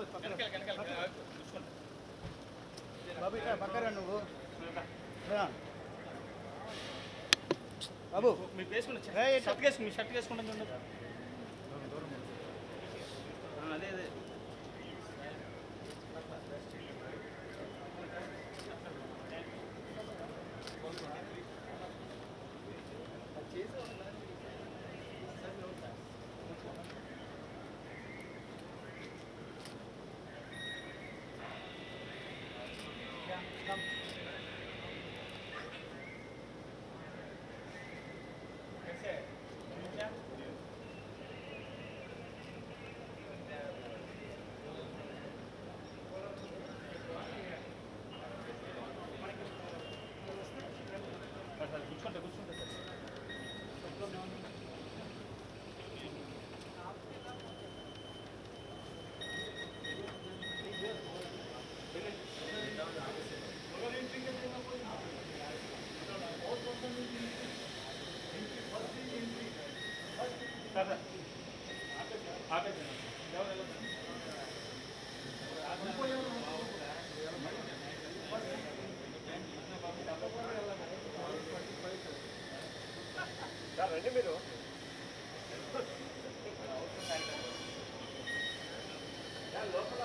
బాబు ఇక్కడ పక్కరా నువ్వు రా. బాబు మీరు వేసుకున్న ఏయ్, షర్ట్ వేసుకుని మీ షర్ట్ వేసుకుంటాను చూడండి ఆ, అదే అదే కూర్చుంటా కూర్చుంటా సార్ సార్ సార్ ఆపేసాను ఎవరు ఎవరు సార్ రండి మీరు లోపల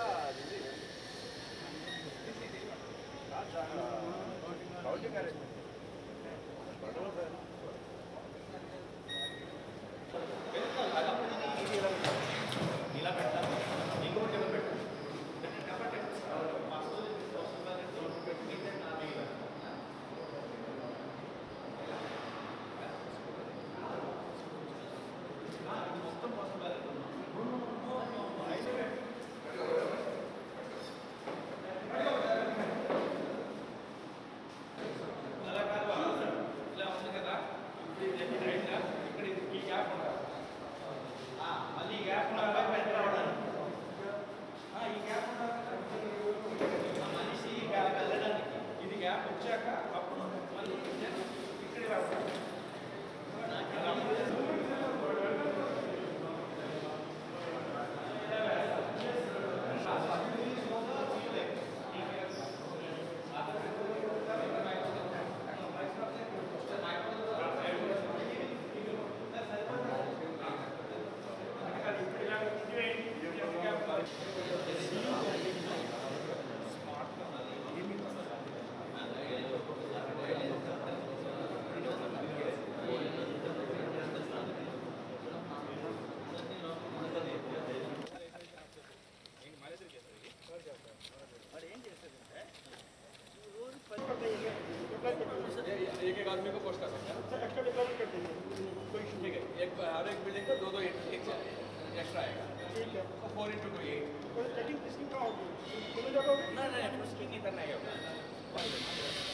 एक एक आदमी को पोस्ट कर सकते हैं ठीक है एक हर एक बिल्डिंग का दो दो एक्स्ट्रा आएगा तो फोर इंटू टू एट ना ना उसकी नहीं करना है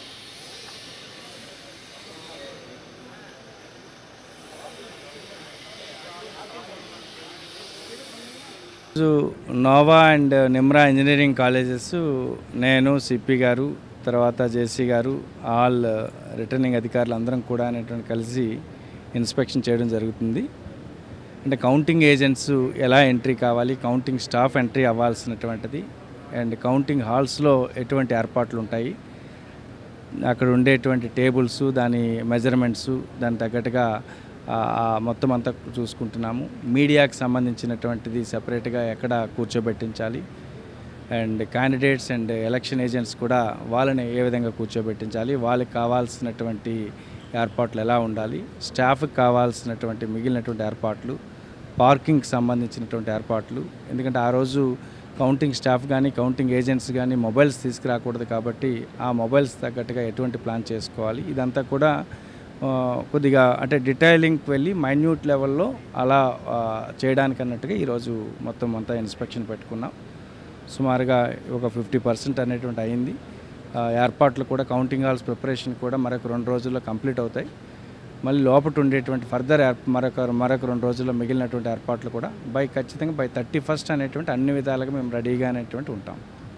రోజు Nova and Nimra engineering colleges నేను సిపి గారు తర్వాత జేసీ గారు ఆల్ రిటర్నింగ్ అధికారులు అందరం కూడా అనేటువంటి కలిసి ఇన్స్పెక్షన్ చేయడం జరుగుతుంది అంటే కౌంటింగ్ ఏజెంట్స్ ఎలా ఎంట్రీ కావాలి కౌంటింగ్ స్టాఫ్ ఎంట్రీ అవ్వాల్సినటువంటిది అండ్ కౌంటింగ్ హాల్స్లో ఎటువంటి ఏర్పాట్లు ఉంటాయి అక్కడ ఉండేటువంటి టేబుల్స్ దాని మెజర్మెంట్స్ దాని తగ్గట్టుగా ఆ, ఆ మొత్తం అంతా చూసుకుంటున్నాము మీడియాకి సంబంధించినటువంటిది సపరేట్గా ఎక్కడ కూర్చోబెట్టించాలి and candidates and election agents కూడా వాళ్ళని ఏ విధంగా కూర్చోబెట్టించాలి వాళ్ళకి కావాల్సినటువంటి ఏర్పాట్లు ఎలా ఉండాలి స్టాఫ్కి కావాల్సినటువంటి మిగిలినటువంటి ఏర్పాట్లు పార్కింగ్కి సంబంధించినటువంటి ఏర్పాట్లు ఎందుకంటే ఆ రోజు కౌంటింగ్ స్టాఫ్ కానీ కౌంటింగ్ ఏజెంట్స్ కానీ మొబైల్స్ తీసుకురాకూడదు కాబట్టి ఆ మొబైల్స్ తగ్గట్టుగా ఎటువంటి ప్లాన్ చేసుకోవాలి ఇదంతా కూడా ఆ, కొద్దిగా అంటే డీటెయిలింగ్కి వెళ్ళి మైన్యూట్ లెవెల్లో అలా ఆ, చేయడానికి అన్నట్టుగా ఈరోజు మొత్తం అంతా ఇన్స్పెక్షన్ పెట్టుకున్నాం సుమారుగా ఒక ఫిఫ్టీ పర్సెంట్ అనేటువంటి అయింది ఆ, ఏర్పాట్లు కూడా కౌంటింగ్ హాల్స్ ప్రిపరేషన్ కూడా మరొక రెండు రోజుల్లో కంప్లీట్ అవుతాయి మళ్ళీ లోపల ఉండేటువంటి ఫర్దర్ మరొక మరొక రెండు రోజుల్లో మిగిలినటువంటి ఏర్పాట్లు కూడా బై ఖచ్చితంగా బై థర్టీ ఫస్ట్ అనేటువంటి అన్ని విధాలుగా మేము రెడీగా అనేటువంటి ఉంటాం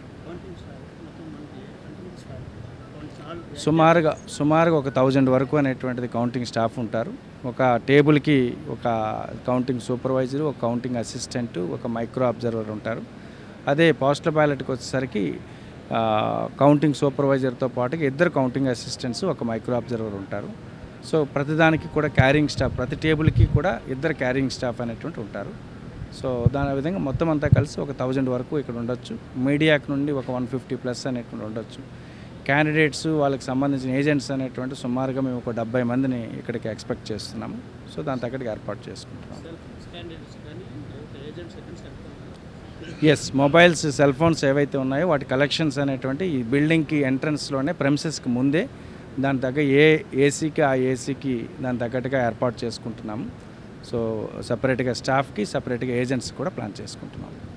సుమారుగా సుమారుగా ఒక థౌజండ్ వరకు అనేటువంటిది కౌంటింగ్ స్టాఫ్ ఉంటారు ఒక టేబుల్కి ఒక కౌంటింగ్ సూపర్వైజర్ ఒక కౌంటింగ్ అసిస్టెంట్ ఒక మైక్రో అబ్జర్వర్ ఉంటారు అదే పోస్టల్ బ్యాలెట్కి వచ్చేసరికి ఆ, కౌంటింగ్ సూపర్వైజర్తో పాటుగా ఇద్దరు కౌంటింగ్ అసిస్టెంట్స్ ఒక మైక్రో అబ్జర్వర్ ఉంటారు సో ప్రతిదానికి కూడా క్యారింగ్ స్టాఫ్ ప్రతి టేబుల్కి కూడా ఇద్దరు క్యారింగ్ స్టాఫ్ అనేటువంటి ఉంటారు సో దాని విధంగా మొత్తం అంతా కలిసి ఒక థౌజండ్ వరకు ఇక్కడ ఉండొచ్చు మీడియాకి నుండి ఒక వన్ ఫిఫ్టీ ప్లస్ అనేటువంటి ఉండొచ్చు క్యాండిడేట్స్ వాళ్ళకి సంబంధించిన ఏజెంట్స్ అనేటువంటి సుమారుగా మేము ఒక డెబ్బై మందిని ఇక్కడికి ఎక్స్పెక్ట్ చేస్తున్నాము సో దాని తగ్గట్టుగా ఏర్పాటు చేసుకుంటున్నాము ఎస్ మొబైల్స్ సెల్ ఫోన్స్ ఏవైతే ఉన్నాయో వాటి కలెక్షన్స్ అనేటువంటి ఈ బిల్డింగ్కి ఎంట్రన్స్లోనే ప్రెమిసెస్కి ముందే దాని తగ్గ ఏ ఏసీకి ఆ ఏసీకి దాని తగ్గట్టుగా ఏర్పాటు చేసుకుంటున్నాము సో సపరేట్గా స్టాఫ్కి సపరేట్గా ఏజెంట్స్ కూడా ప్లాన్ చేసుకుంటున్నాము